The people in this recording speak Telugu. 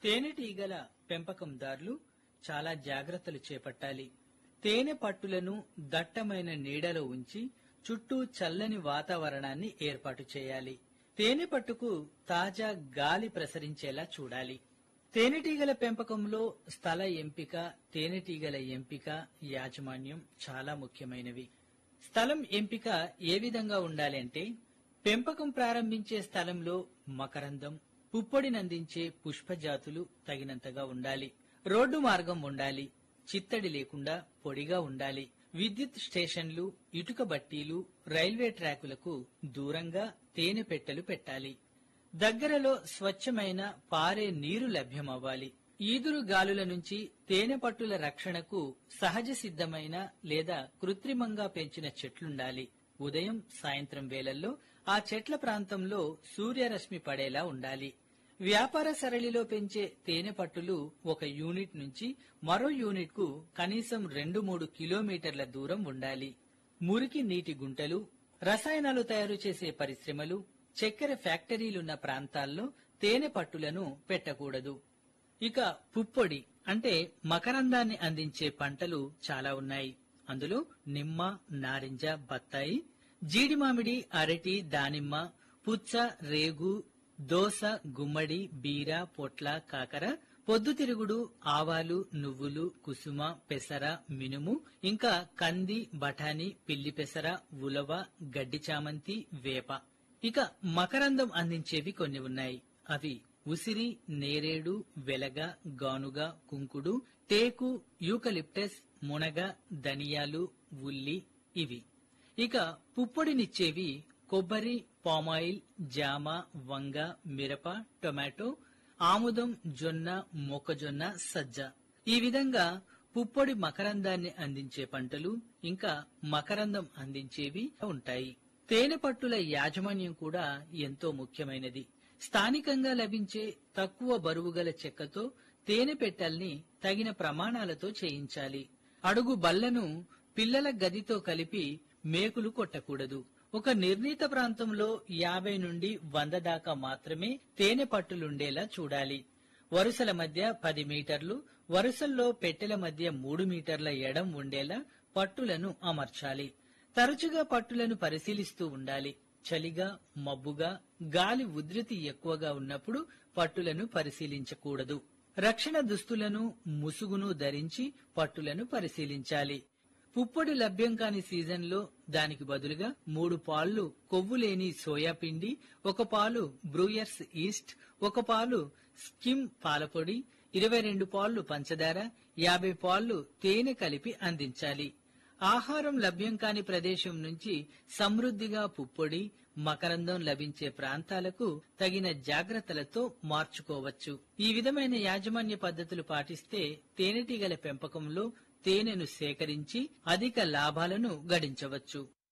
తేనెటీగల పెంపకందారులు చాలా జాగ్రత్తలు చేపట్టాలి తేనె పట్టులను దట్టమైన నీడలో ఉంచి చుట్టూ చల్లని వాతావరణాన్ని ఏర్పాటు చేయాలి తేనె పట్టుకు తాజా గాలి ప్రసరించేలా చూడాలి తేనెటీగల పెంపకంలో స్థల ఎంపిక తేనెటీగల ఎంపిక యాజమాన్యం చాలా ముఖ్యమైనవి స్థలం ఎంపిక ఏ విధంగా ఉండాలి అంటే పెంపకం ప్రారంభించే స్థలంలో మకరందం పుప్పొడినందించే పుష్పజాతులు తగినంతగా ఉండాలి రోడ్డు మార్గం ఉండాలి చిత్తడి లేకుండా పొడిగా ఉండాలి విద్యుత్ స్టేషన్లు ఇటుక బట్టీలు రైల్వే ట్రాకులకు దూరంగా తేనె పెట్టెలు పెట్టాలి దగ్గరలో స్వచ్ఛమైన పారే నీరు లభ్యమవ్వాలి ఈదురు గాలుల నుంచి తేనె పట్టుల రక్షణకు సహజ సిద్ధమైన లేదా కృత్రిమంగా పెంచిన చెట్లుండాలి ఉదయం సాయంత్రం వేళల్లో ఆ చెట్ల ప్రాంతంలో సూర్యరశ్మి పడేలా ఉండాలి వ్యాపార సరళిలో పెంచే తేనె పట్టులు ఒక యూనిట్ నుంచి మరో యూనిట్ కు కనీసం రెండు మూడు కిలోమీటర్ల దూరం ఉండాలి మురికి నీటి గుంటలు రసాయనాలు తయారు చేసే పరిశ్రమలు చక్కెర ఫ్యాక్టరీలున్న ప్రాంతాల్లో తేనె పట్టులను పెట్టకూడదు ఇక పుప్పొడి అంటే మకరందాన్ని అందించే పంటలు చాలా ఉన్నాయి అందులో నిమ్మ నారింజ బత్తాయి జీడి మామిడి అరటి దానిమ్మ పుచ్చ రేగు దోస గుమ్మడి బీర పొట్ల కాకర పొద్దుతిరుగుడు ఆవాలు నువ్వులు కుసుమ పెసర మినుము ఇంకా కంది బఠానీ పిల్లి పెసర ఉలవ గడ్డి చామంతి వేప ఇక మకరందం అందించేవి కొన్ని ఉన్నాయి అవి ఉసిరి నేరేడు వెలగ గానుగ కుంకుడు టేకు యూకలిప్టస్ మునగ ధనియాలు ఉల్లి ఇవి ఇక పుప్పొడినిచ్చేవి కొబ్బరి పామాయిల్ జామ వంగ మిరప టొమాటో ఆముదం జొన్న మొక్కజొన్న సజ్జ ఈ విధంగా పుప్పొడి మకరందాన్ని అందించే పంటలు ఇంకా మకరందం అందించేవి ఉంటాయి తేనె పట్టుల యాజమాన్యం కూడా ఎంతో ముఖ్యమైనది స్థానికంగా లభించే తక్కువ బరువుగల చెక్కతో తేనె పెట్టెల్ని తగిన ప్రమాణాలతో చేయించాలి అడుగు బల్లను పిల్లల గదితో కలిపి మేకులు కొట్టకూడదు ఒక నిర్ణీత ప్రాంతంలో యాభై నుండి వంద దాకా మాత్రమే తేనె పట్టులుండేలా చూడాలి వరుసల మధ్య పది మీటర్లు వరుసల్లో పెట్టెల మధ్య మూడు మీటర్ల ఎడం ఉండేలా పట్టులను అమర్చాలి తరచుగా పట్టులను పరిశీలిస్తూ ఉండాలి చలిగా మబ్బుగా గాలి ఉధృతి ఎక్కువగా ఉన్నప్పుడు పట్టులను పరిశీలించకూడదు రక్షణ దుస్తులను ముసుగును ధరించి పట్టులను పరిశీలించాలి పుప్పొడి లభ్యం కాని సీజన్లో దానికి బదులుగా మూడు పాళ్లు కొవ్వు లేని సోయా పిండి ఒక పాలు బ్రూయర్స్ ఈస్ట్ ఒక పాలు స్కిమ్ పాలపొడి ఇరవై రెండు పాళ్లు పంచదార యాభై పాళ్లు తేనె కలిపి అందించాలి ఆహారం లభ్యం కాని ప్రదేశం నుంచి సమృద్ధిగా పుప్పొడి మకరందం లభించే ప్రాంతాలకు తగిన జాగ్రత్తలతో మార్చుకోవచ్చు ఈ విధమైన యాజమాన్య పద్ధతులు పాటిస్తే తేనెటీగల పెంపకంలో తేనెను సేకరించి అధిక లాభాలను గడించవచ్చు